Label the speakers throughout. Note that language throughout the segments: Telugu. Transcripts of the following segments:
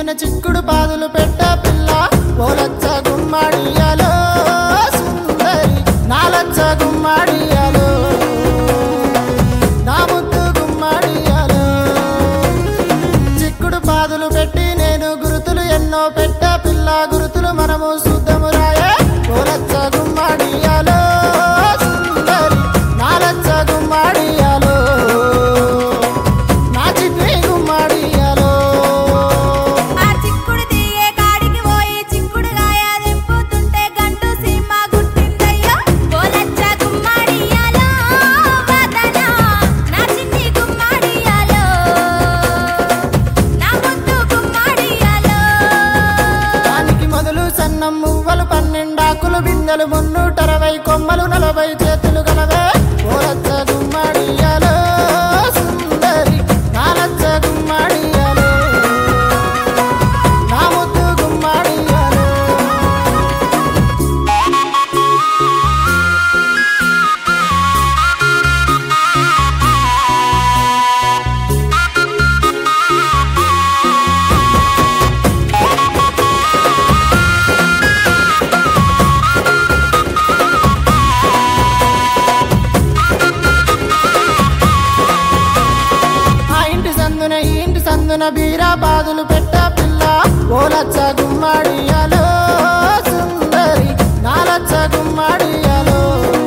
Speaker 1: చిందిన చిక్కుడు పాదులు పెట్ట పిల్ల ఓలచ్చ గుమ్మడియాలో సుందరి నాలచ్చ గుమ్మడియాలో నా ముద్దు గుమ్మడియాలో చిక్కుడు పాదులు పెట్టి నేను గురుతులు ఎన్నో పెట్ట పిల్ల గురుతులు మనము శుద్ధము రాయే ఓలచ్చ గుమ్మడియాలో సుందరి నాలచ్చ గుమ్మడియాలో నా చిన్ని గుమ్మడియాలో
Speaker 2: ఆ చిక్కుడు తీగే కాడికి పోయి చిక్కుడు కాయ దింపుతుంటే గంటు సీమ గుట్టిందయ్యో గోలచ్చ గుమ్మడియాలో వదన నా చిన్ని గుమ్మడియాలో నా ముద్దు గుమ్మడియాలో
Speaker 1: దానికి మొదలు సన్నం మువ్వలు పన్నెండాకులు బిందెలు మున్నూటరవై కొమ్మలు నలభై చేతులు గలవే ఓరచ్చ గుమ్మడియాలో సుందరి నాలచ్చ గుమ్మడియాలో నా ముద్దు గుమ్మడియాలో ఆ ఇంటి సందున ఈ ఇంటి సందున బీరా బాదులు పెట్ట పిల్ల ఓలచ్చ గుమ్మడియాలో సుందరి నాలచ్చ గుమ్మడియాలో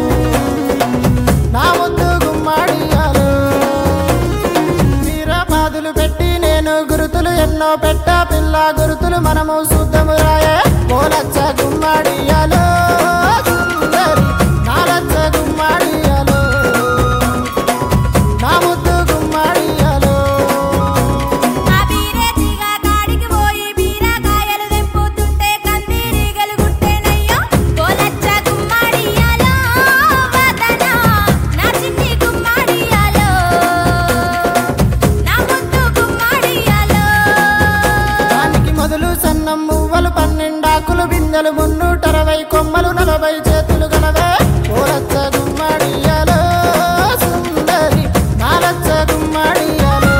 Speaker 1: నా ముద్దు గుమ్మడియాలో బీరా బాదులు పెట్టి నేను గురుతులు ఎన్నో పెట్ట పిల్ల గురుతులు మనము శుద్ధము రాయే ఓలచ్చ గుమ్మడియాలో సుందరి నాలచ్చ గుమ్మడియాలో నా ముద్దు గుమ్మడియాలో
Speaker 2: ఆ బీరేతిగా కాడికి పోయి బీరకాయలు దింపుతుంటే కందిరీగలు గుట్టేనయ్యో గోలచ్చ గుమ్మడియాలో వదన నా చిన్ని గుమ్మడియాలో నా ముద్దు గుమ్మడియాలో
Speaker 1: దానికి మొదలు సన్నం మువ్వలు పన్నెండాకులు బిందెలు మున్నూటరవై కొమ్మలు నలభై చేతులు గలవే ఓరచ్చ గుమ్మడియాలో సుందరి నాలచ్చ గుమ్మడియాలో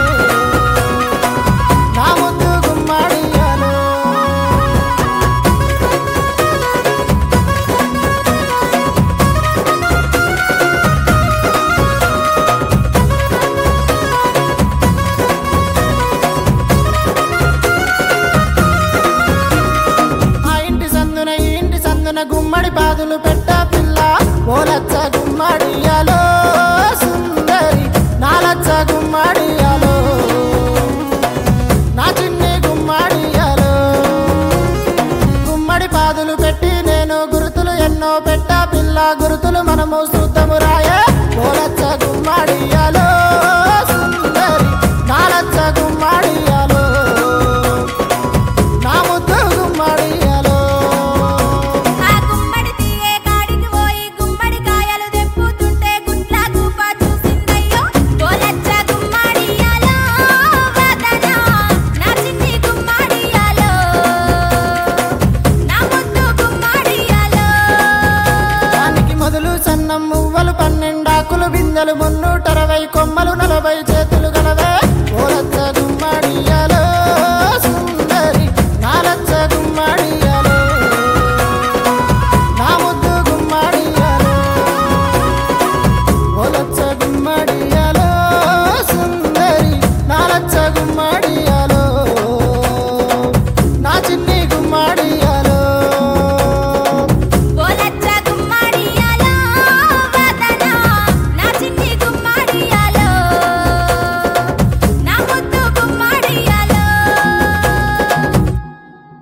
Speaker 1: నా ముద్దు గుమ్మడియాలో ఆ ఇంటి సందున ఈ ఇంటి సందున గుమ్మడి పాదులు పెట్ట పిల్ల ఓలచ్చ గుమ్మడియాలో సుందరి నాలచ్చ గుమ్మడియాలో నా చిన్ని గుమ్మడియాలో గుమ్మడి పాదులు పెట్టి నేను గురుతులు ఎన్నో పెట్ట పిల్ల గురుతులు మనము శుద్ధము రాయే ఓలచ్చ గుమ్మడియాలో సుందరి నాలచ్చ గుమ్మడియాలో నా ముద్దు గుమ్మడియాలో
Speaker 2: ఆ గుమ్మడి తీగే కాడికి పోయి గుమ్మడి కాయలు దింపుతుంటే గుట్ల కూప చూసిందయ్యో గోలచ్చ గుమ్మడియాలో వదన నా చిన్ని గుమ్మడియాలో నా ముద్దు గుమ్మడియాలో
Speaker 1: దానికి మొదలు సన్నం మువ్వలు పన్నెండాకులు బిందెలు మున్నూటరవై కొమ్మలు నలభై చేతులు గలవే ఓరచ్చ గుమ్మ